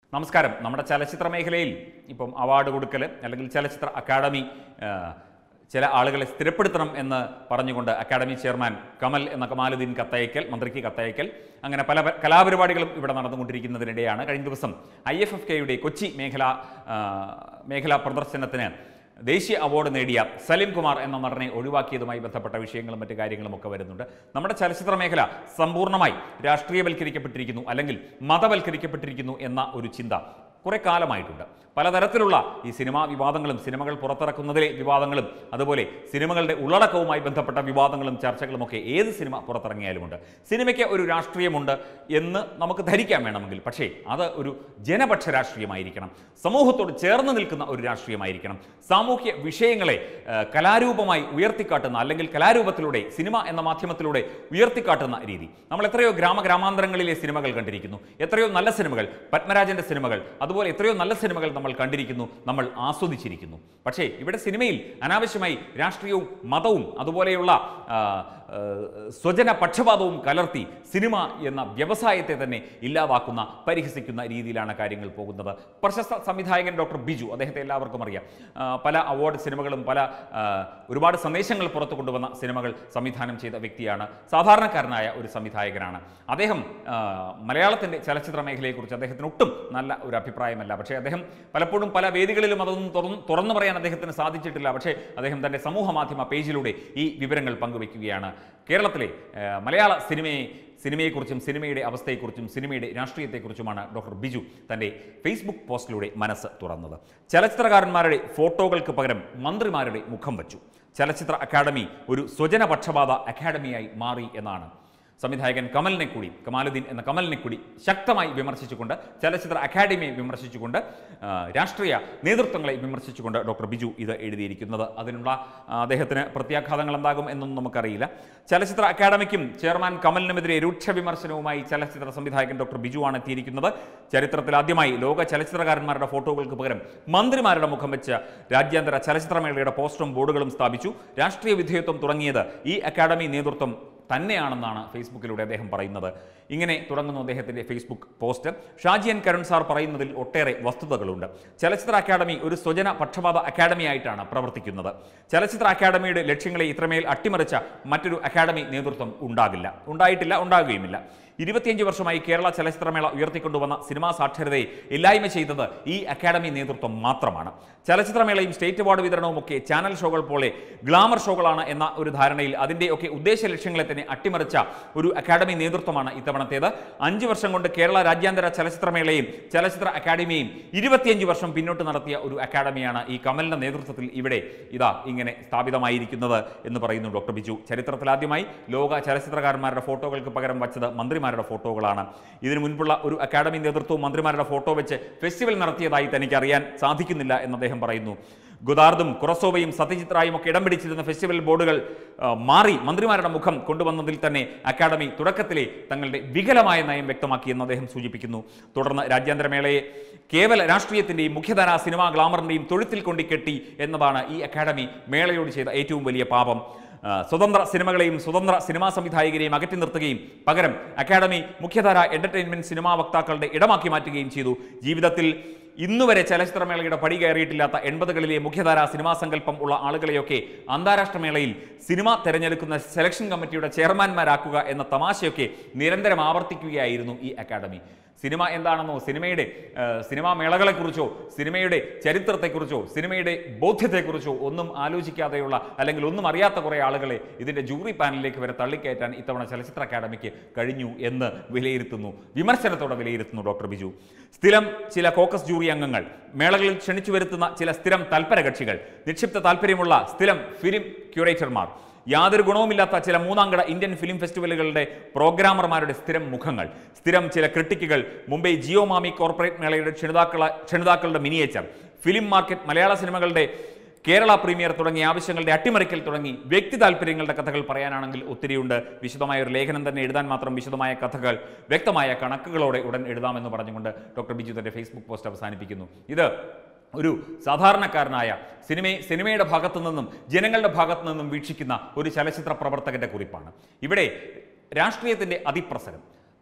നമസ്കാരം നമ്മുടെ ചലച്ചിത്ര മേഖലയിൽ ഇപ്പം അവാർഡ് കൊടുക്കൽ അല്ലെങ്കിൽ ചലച്ചിത്ര അക്കാദമി ആ, ചില ആളുകളെ സ്ഥിരപ്പെടുത്തണം എന്ന് പറഞ്ഞുകൊണ്ട് അക്കാദമി ചെയർമാൻ കമൽ എന്ന കമാലുദ്ദീൻ കത്തയക്കൽ മന്ത്രിക്ക് കത്തയക്കൽ അങ്ങനെ പല പ- കലാപരിപാടികളും ഇവിടെ നടന്നുകൊണ്ടിരിക്കുന്നതിനിടെയാണ് കഴിഞ്ഞ ദിവസം ഐ എഫ് എഫ് കെയുടെ കൊച്ചി മേഖല ആ, മേഖലാ പ്രദർശനത്തിന് ദേശീയ അവാർഡ് നേടിയ സലിം കുമാർ എന്ന നടനെ ഒഴിവാക്കിയതുമായി ബന്ധപ്പെട്ട വിഷയങ്ങളും മറ്റു കാര്യങ്ങളും ഒക്കെ വരുന്നുണ്ട് നമ്മുടെ ചലച്ചിത്ര മേഖല സമ്പൂർണ്ണമായി രാഷ്ട്രീയവൽക്കരിക്കപ്പെട്ടിരിക്കുന്നു അല്ലെങ്കിൽ മതവൽക്കരിക്കപ്പെട്ടിരിക്കുന്നു എന്ന ഒരു ചിന്ത കുറെ കാലമായിട്ടുണ്ട് പലതരത്തിലുള്ള ഈ സിനിമാ വിവാദങ്ങളും സിനിമകൾ പുറത്തിറക്കുന്നതിലെ വിവാദങ്ങളും അതുപോലെ സിനിമകളുടെ ഉള്ളടക്കവുമായി ബന്ധപ്പെട്ട വിവാദങ്ങളും ചർച്ചകളും ഒക്കെ ഏത് സിനിമ പുറത്തിറങ്ങിയാലുമുണ്ട് സിനിമയ്ക്ക് ഒരു രാഷ്ട്രീയമുണ്ട് എന്ന് നമുക്ക് ധരിക്കാൻ വേണമെങ്കിൽ പക്ഷേ അത് ഒരു ജനപക്ഷ രാഷ്ട്രീയമായിരിക്കണം സമൂഹത്തോട് ചേർന്ന് നിൽക്കുന്ന ഒരു രാഷ്ട്രീയമായിരിക്കണം സാമൂഹ്യ വിഷയങ്ങളെ ആ, കലാരൂപമായി ഉയർത്തിക്കാട്ടുന്ന അല്ലെങ്കിൽ കലാരൂപത്തിലൂടെ സിനിമ എന്ന മാധ്യമത്തിലൂടെ ഉയർത്തിക്കാട്ടുന്ന രീതി നമ്മൾ എത്രയോ ഗ്രാമ ഗ്രാമാന്തരങ്ങളിലെ സിനിമകൾ കണ്ടിരിക്കുന്നു എത്രയോ നല്ല സിനിമകൾ പത്മരാജന്റെ സിനിമകൾ അതുപോലെ എത്രയോ നല്ല സിനിമകൾ നമ്മൾ കണ്ടിരിക്കുന്നു നമ്മൾ ആസ്വദിച്ചിരിക്കുന്നു പക്ഷേ ഇവിടെ സിനിമയിൽ അനാവശ്യമായി രാഷ്ട്രീയവും മതവും അതുപോലെയുള്ള ആ, ആ, സ്വജന പക്ഷപാതവും കലർത്തി സിനിമ എന്ന വ്യവസായത്തെ തന്നെ ഇല്ലാതാക്കുന്ന പരിഹസിക്കുന്ന രീതിയിലാണ് കാര്യങ്ങൾ പോകുന്നത് പ്രശസ്ത സംവിധായകൻ ഡോക്ടർ ബിജു അദ്ദേഹത്തെ എല്ലാവർക്കും അറിയാം ആ, പല അവാർഡ് സിനിമകളും പല ആ, ഒരുപാട് സന്ദേശങ്ങൾ പുറത്തു കൊണ്ടുവന്ന സിനിമകൾ സംവിധാനം ചെയ്ത വ്യക്തിയാണ് സാധാരണക്കാരനായ ഒരു സംവിധായകനാണ് അദ്ദേഹം ആ, മലയാളത്തിൻ്റെ ചലച്ചിത്ര മേഖലയെക്കുറിച്ച് അദ്ദേഹത്തിന് ഒട്ടും നല്ല ഒരു അഭിപ്രായമല്ല പക്ഷേ അദ്ദേഹം പലപ്പോഴും പല വേദികളിലും അതൊന്നും തുറന്ന് തുറന്നു പറയാൻ അദ്ദേഹത്തിന് സാധിച്ചിട്ടില്ല പക്ഷേ അദ്ദേഹം തൻ്റെ സമൂഹ മാധ്യമ പേജിലൂടെ ഈ വിവരങ്ങൾ പങ്കുവയ്ക്കുകയാണ് കേരളത്തിലെ ആ, മലയാള സിനിമയെ സിനിമയെക്കുറിച്ചും സിനിമയുടെ അവസ്ഥയെക്കുറിച്ചും സിനിമയുടെ രാഷ്ട്രീയത്തെക്കുറിച്ചുമാണ് ഡോക്ടർ ബിജു തൻ്റെ ഫേസ്ബുക്ക് പോസ്റ്റിലൂടെ മനസ്സ് തുറന്നത് ചലച്ചിത്രകാരന്മാരുടെ ഫോട്ടോകൾക്ക് പകരം മന്ത്രിമാരുടെ മുഖം വച്ചു ചലച്ചിത്ര അക്കാദമി ഒരു സ്വജനപക്ഷപാത അക്കാദമിയായി മാറി എന്നാണ് സംവിധായകൻ കമലിനെ കൂടി കമാലുദ്ദീൻ എന്ന കമലിനെ കൂടി ശക്തമായി വിമർശിച്ചുകൊണ്ട് ചലച്ചിത്ര അക്കാദമിയെ വിമർശിച്ചുകൊണ്ട് ആ, രാഷ്ട്രീയ നേതൃത്വങ്ങളെ വിമർശിച്ചുകൊണ്ട് ഡോക്ടർ ബിജു ഇത് എഴുതിയിരിക്കുന്നത് അതിനുള്ള ആ, അദ്ദേഹത്തിന് പ്രത്യാഘാതങ്ങൾ എന്താകും എന്നൊന്നും നമുക്കറിയില്ല ചലച്ചിത്ര അക്കാദമിക്കും ചെയർമാൻ കമലിനുമെതിരെ രൂക്ഷ വിമർശനവുമായി ചലച്ചിത്ര സംവിധായകൻ ഡോക്ടർ ബിജു ആണ് എത്തിയിരിക്കുന്നത് ചരിത്രത്തിൽ ആദ്യമായി ലോക ചലച്ചിത്രകാരന്മാരുടെ ഫോട്ടോകൾക്ക് പകരം മന്ത്രിമാരുടെ മുഖം വെച്ച് രാജ്യാന്തര ചലച്ചിത്രമേളയുടെ പോസ്റ്ററും ബോർഡുകളും സ്ഥാപിച്ചു രാഷ്ട്രീയ വിധേയത്വം തുടങ്ങിയത് ഈ അക്കാദമി നേതൃത്വം തന്നെയാണെന്നാണ് ഫേസ്ബുക്കിലൂടെ അദ്ദേഹം പറയുന്നത് ഇങ്ങനെ തുടങ്ങുന്നു അദ്ദേഹത്തിൻ്റെ Facebook post Shajiyan Karun sir പറയുന്നതിൽ ഒട്ടേറെ വസ്തുതകളുണ്ട് ചലച്ചിത്ര അക്കാദമി ഒരു സ്വജന പക്ഷപാത അക്കാദമി ആയിട്ടാണ് പ്രവർത്തിക്കുന്നത് ചലച്ചിത്ര അക്കാദമിയുടെ ലക്ഷ്യങ്ങളെ ഇത്രമേൽ അട്ടിമറിച്ച മറ്റൊരു അക്കാദമി നേതൃത്വം ഉണ്ടാകില്ല ഉണ്ടായിട്ടില്ല ഉണ്ടാകുകയുമില്ല ഇരുപത്തിയഞ്ച് വർഷമായി കേരള ചലച്ചിത്രമേള ഉയർത്തിക്കൊണ്ടുവന്ന സിനിമാ സാക്ഷരതയെ ഇല്ലായ്മ ചെയ്തത് ഈ അക്കാദമി നേതൃത്വം മാത്രമാണ് ചലച്ചിത്രമേളയും സ്റ്റേറ്റ് അവാർഡ് വിതരണവും ഒക്കെ ചാനൽ ഷോകൾ പോലെ ഗ്ലാമർ ഷോകളാണ് എന്ന ഒരു ധാരണയിൽ അതിൻ്റെ ഒക്കെ ഉദ്ദേശ ലക്ഷ്യങ്ങളെ തന്നെ അട്ടിമറിച്ച ഒരു അക്കാദമി നേതൃത്വമാണ് ഇത്തവണത്തേത് അഞ്ച് വർഷം കൊണ്ട് കേരള രാജ്യാന്തര ചലച്ചിത്രമേളയും ചലച്ചിത്ര അക്കാദമിയും ഇരുപത്തിയഞ്ച് വർഷം പിന്നോട്ട് നടത്തിയ ഒരു അക്കാദമിയാണ് ഈ കമലിന്റെ നേതൃത്വത്തിൽ ഇവിടെ ഇതാ ഇങ്ങനെ സ്ഥാപിതമായിരിക്കുന്നത് എന്ന് പറയുന്നു ഡോക്ടർ ബിജു ചരിത്രത്തിലാദ്യമായി ലോക ചലച്ചിത്രകാരന്മാരുടെ ഫോട്ടോകൾക്ക് പകരം വച്ചത് മന്ത്രിമാരുടെ ഫോട്ടോകളാണ് ഇതിനു മുൻപുള്ള ഒരു അക്കാദമി നേതൃത്വവും മന്ത്രിമാരുടെ ഫോട്ടോ വെച്ച് ഫെസ്റ്റിവൽ നടത്തിയതായി തനിക്ക് അറിയാൻ സാധിക്കുന്നില്ല എന്ന് അദ്ദേഹം പറയുന്നു ഗുദാർദും കുറസോവയും സത്യജിത് റായും ഒക്കെ ഇടം പിടിച്ചിരുന്ന ഫെസ്റ്റിവൽ ബോർഡുകൾ ആ, മാറി മന്ത്രിമാരുടെ മുഖം കൊണ്ടുവന്നതിൽ തന്നെ അക്കാദമി തുടക്കത്തിലെ തങ്ങളുടെ വികലമായ നയം വ്യക്തമാക്കിയെന്ന് അദ്ദേഹം സൂചിപ്പിക്കുന്നു തുടർന്ന് രാജ്യാന്തരമേളയെ കേവല രാഷ്ട്രീയത്തിന്റെയും മുഖ്യധാരാ സിനിമാ ഗ്ലാമറിന്റെയും തൊഴുത്തിൽ കൊണ്ടിക്കെട്ടി എന്നതാണ് ഈ അക്കാദമി മേളയോട് ചെയ്ത ഏറ്റവും വലിയ പാപം ആ, സ്വതന്ത്ര സിനിമകളെയും സ്വതന്ത്ര സിനിമാ സംവിധായകരെയും അകറ്റി നിർത്തുകയും പകരം അക്കാദമി മുഖ്യധാര എന്റർടൈൻമെന്റ് സിനിമാ വക്താക്കളുടെ ഇടമാക്കി മാറ്റുകയും ചെയ്തു ജീവിതത്തിൽ ഇന്നുവരെ ചലച്ചിത്രമേളയുടെ പടി കയറിയിട്ടില്ലാത്ത എൺപതുകളിലെ മുഖ്യധാര സിനിമാ സങ്കല്പം ഉള്ള ആളുകളെയൊക്കെ അന്താരാഷ്ട്ര മേളയിൽ സിനിമ തെരഞ്ഞെടുക്കുന്ന സെലക്ഷൻ കമ്മിറ്റിയുടെ ചെയർമാൻമാരാക്കുക എന്ന തമാശയൊക്കെ നിരന്തരം ആവർത്തിക്കുകയായിരുന്നു ഈ അക്കാദമി സിനിമ എന്താണെന്നോ സിനിമയുടെ ആ, സിനിമാ മേളകളെക്കുറിച്ചോ സിനിമയുടെ ചരിത്രത്തെക്കുറിച്ചോ സിനിമയുടെ ബോധ്യത്തെക്കുറിച്ചോ ഒന്നും ആലോചിക്കാതെയുള്ള അല്ലെങ്കിൽ ഒന്നും അറിയാത്ത കുറേ ആളുകളെ ഇതിൻ്റെ ജൂറി പാനലിലേക്ക് വരെ തള്ളിക്കയറ്റാൻ ഇത്തവണ ചലച്ചിത്ര അക്കാദമിക്ക് കഴിഞ്ഞു എന്ന് വിലയിരുത്തുന്നു വിമർശനത്തോടെ വിലയിരുത്തുന്നു ഡോക്ടർ ബിജു സ്ഥിരം ചില കോക്കസ് ജൂറി അംഗങ്ങൾ മേളകളിൽ ക്ഷണിച്ചു വരുത്തുന്ന ചില സ്ഥിരം തൽപര കക്ഷികൾ നിക്ഷിപ്ത താല്പര്യമുള്ള സ്ഥിരം ഫിലിം ക്യൂറേറ്റർമാർ യാതൊരു ഗുണവുമില്ലാത്ത ചില മൂന്നാംകട ഇന്ത്യൻ ഫിലിം ഫെസ്റ്റിവലുകളുടെ പ്രോഗ്രാമർമാരുടെ സ്ഥിരം മുഖങ്ങൾ സ്ഥിരം ചില ക്രിട്ടിക്കുകൾ മുംബൈ ജിയോ മാമി കോർപ്പറേറ്റ് മേളയുടെ ക്ഷണിതാക്കള ക്ഷണിതാക്കളുടെ മിനിയേച്ചർ ഫിലിം മാർക്കറ്റ് മലയാള സിനിമകളുടെ കേരള പ്രീമിയർ തുടങ്ങിയ ആവശ്യങ്ങളുടെ അട്ടിമറിക്കൽ തുടങ്ങി വ്യക്തി താല്പര്യങ്ങളുടെ കഥകൾ പറയാനാണെങ്കിൽ ഒത്തിരിയുണ്ട് വിശദമായ ഒരു ലേഖനം തന്നെ എഴുതാൻ മാത്രം വിശദമായ കഥകൾ വ്യക്തമായ കണക്കുകളോടെ ഉടൻ എഴുതാമെന്ന് പറഞ്ഞുകൊണ്ട് ഡോക്ടർ ബിജു തന്റെ ഫേസ്ബുക്ക് പോസ്റ്റ് അവസാനിപ്പിക്കുന്നു ഇത് ഒരു സാധാരണക്കാരനായ സിനിമയെ സിനിമയുടെ ഭാഗത്തു നിന്നും ജനങ്ങളുടെ ഭാഗത്തു നിന്നും വീക്ഷിക്കുന്ന ഒരു ചലച്ചിത്ര പ്രവർത്തകന്റെ കുറിപ്പാണ് ഇവിടെ രാഷ്ട്രീയത്തിന്റെ അതിപ്രസരം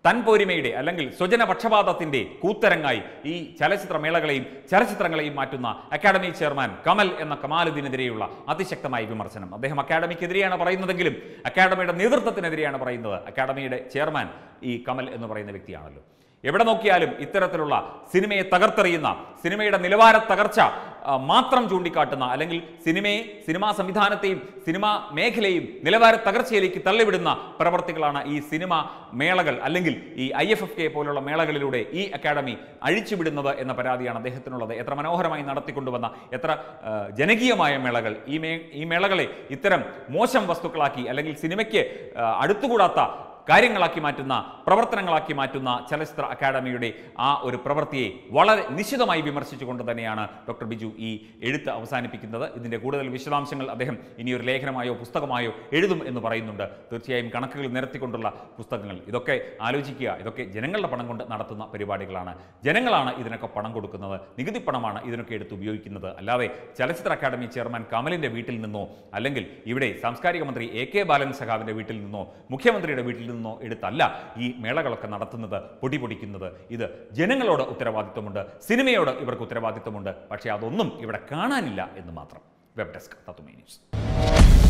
തൻപോരിമയുടെ അല്ലെങ്കിൽ സ്വജനപക്ഷപാതത്തിന്റെ കൂത്തരങ്ങായി ഈ ചലച്ചിത്ര മേളകളെയും ചലച്ചിത്രങ്ങളെയും മാറ്റുന്ന അക്കാദമി ചെയർമാൻ കമൽ എന്ന കമാലുദ്ദീനെതിരെയുള്ള അതിശക്തമായ വിമർശനം അദ്ദേഹം അക്കാദമിക്കെതിരെയാണ് പറയുന്നതെങ്കിലും അക്കാദമിയുടെ നേതൃത്വത്തിനെതിരെയാണ് പറയുന്നത് അക്കാദമിയുടെ ചെയർമാൻ ഈ കമൽ എന്ന് പറയുന്ന വ്യക്തിയാണല്ലോ എവിടെ നോക്കിയാലും ഇത്തരത്തിലുള്ള സിനിമയെ തകർത്തെറിയുന്ന സിനിമയുടെ നിലവാര തകർച്ച ആ, മാത്രം ചൂണ്ടിക്കാട്ടുന്ന അല്ലെങ്കിൽ സിനിമയെ സിനിമാ സംവിധാനത്തെയും സിനിമാ മേഖലയും നിലവാര തകർച്ചയിലേക്ക് തള്ളിവിടുന്ന പ്രവർത്തികളാണ് ഈ സിനിമ മേളകൾ അല്ലെങ്കിൽ ഈ ഐ എഫ് എഫ് കെ പോലുള്ള മേളകളിലൂടെ ഈ അക്കാദമി അഴിച്ചുവിടുന്നത് എന്ന പരാതിയാണ് അദ്ദേഹത്തിനുള്ളത് എത്ര മനോഹരമായി നടത്തിക്കൊണ്ടുവന്ന എത്ര ആ, ജനകീയമായ മേളകൾ ഈ മേ ഈ മേളകളെ ഇത്തരം മോശം വസ്തുക്കളാക്കി അല്ലെങ്കിൽ സിനിമയ്ക്ക് ആ, അടുത്തുകൂടാത്ത കാര്യങ്ങളാക്കി മാറ്റുന്ന പ്രവർത്തനങ്ങളാക്കി മാറ്റുന്ന ചലച്ചിത്ര അക്കാദമിയുടെ ആ ഒരു പ്രവൃത്തിയെ വളരെ നിശിതമായി വിമർശിച്ചുകൊണ്ട് തന്നെയാണ് ഡോക്ടർ ബിജു ഈ എഴുത്ത് അവസാനിപ്പിക്കുന്നത് ഇതിൻ്റെ കൂടുതൽ വിശദാംശങ്ങൾ അദ്ദേഹം ഇനിയൊരു ലേഖനമായോ പുസ്തകമായോ എഴുതും എന്ന് പറയുന്നുണ്ട് തീർച്ചയായും കണക്കുകൾ നിരത്തിക്കൊണ്ടുള്ള പുസ്തകങ്ങൾ ഇതൊക്കെ ആലോചിക്കുക ഇതൊക്കെ ജനങ്ങളുടെ പണം കൊണ്ട് നടത്തുന്ന പരിപാടികളാണ് ജനങ്ങളാണ് ഇതിനൊക്കെ പണം കൊടുക്കുന്നത് നികുതി പണമാണ് ഇതിനൊക്കെ എടുത്ത് ഉപയോഗിക്കുന്നത് അല്ലാതെ ചലച്ചിത്ര അക്കാദമി ചെയർമാൻ കമലിൻ്റെ വീട്ടിൽ നിന്നോ അല്ലെങ്കിൽ ഇവിടെ സാംസ്കാരിക മന്ത്രി എ കെ ബാലൻ സഖാവിൻ്റെ വീട്ടിൽ നിന്നോ മുഖ്യമന്ത്രിയുടെ വീട്ടിൽ നിന്നോ എടുത്തല്ല ഈ മേളകളൊക്കെ നടത്തുന്നത് പൊടി പൊടിക്കുന്നത് ഇത് ജനങ്ങളോട് ഉത്തരവാദിത്വമുണ്ട് സിനിമയോട് ഇവർക്ക് ഉത്തരവാദിത്വമുണ്ട് പക്ഷേ അതൊന്നും ഇവിടെ കാണാനില്ല എന്ന് മാത്രം വെബ് ഡെസ്ക് തത്തുമേ ന്യൂസ്